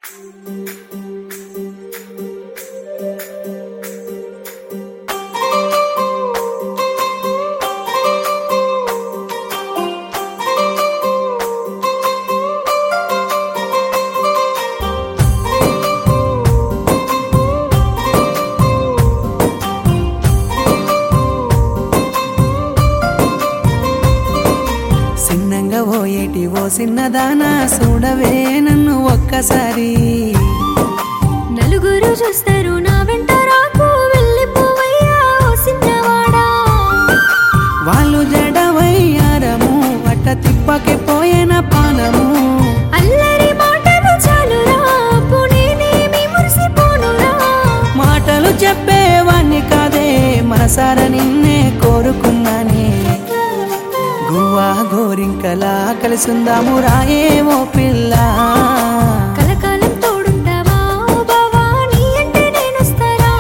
సిన్నంగా పోయేటి ఓ సిన్నదానా చూడవే నన్ను ఒక్కసారి నలుగురు చూస్తారు నా వెంట రాకు వెళ్ళిపోవయ్యా ఓ సిన్నవాడా వాళ్ళు జడవయ్యారము అట్ట తిప్పకి పోయిన పానము అల్లరి మాటలు చాలురా పునేనేమి మురిసిపోనురా మాటలు చెప్పేవాణ్ణి కాదే మనసార నిన్నే కోరుకున్నానే గువ్వా గోరింకలా కలిసుందాము రాయే ఓ పిల్ల కలకాలం తోడుంటావా ఓ బావా నీ అంటే నేనొస్తారా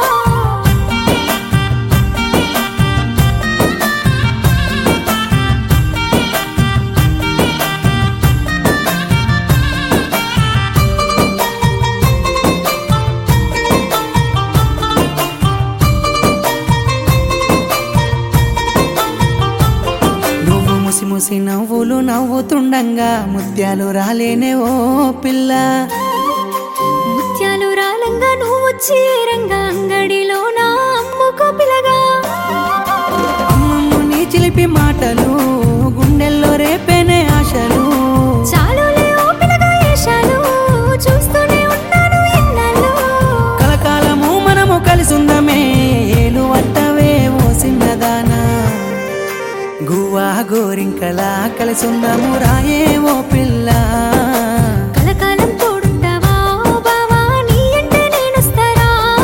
నువ్వు ముసి ముసి నవ్వులు నవ్వుతుండంగా ముత్యాలు రాలేనే ఓ పిల్ల ముత్యాలు రాలంగా నువ్వు వచ్చి రంగా అంగడిలో నా అమ్ముకో పిలగా అమ్మమ్మ నీ చిలిపి మాటలు గుండెల్లో రేపేనే ఆశలు చాలులే ఓ పిలగా ఏషాలు చూస్తూనే ఉన్నాను ఎన్నాళ్ళు కలకాలము మనము కలిసుందమే ఏలు వట్టవే ఓ సిన్నదానా గువ్వా గోరింకలా కలిసుందాము రాయే ఓ పిల్ల కలకాలం తోడుంటావా ఓ బావా నీ అంటే నేనొస్తారా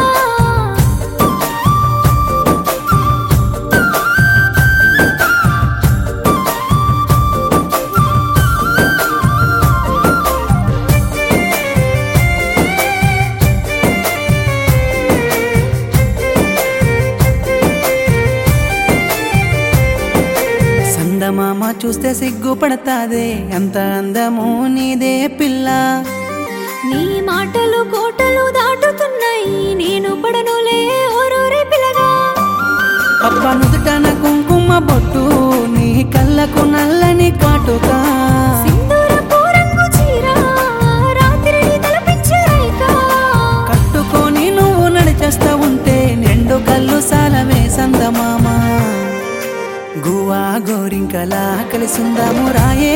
సందమామ చూస్తే సిగ్గుపడతాదే ఎంత అందము నీదే పిల్ల నీ మాటలు కోటలు దాటుతున్నాయి నేను పడనులే ఓరోరే పిలగా అప్ప నుదుటన కుంకుమ బొట్టు నీ కళ్ళకు నల్లని కాటుక సింధూరపు రంగు చీర రాత్రిని తలపించే రేఖ కట్టుకొని నువ్వు నడిచేస్తా ఉంటే నిండు కళ్ళు సాలవే సందమామ గువా గోరింకలా కలిసుందాము రాయే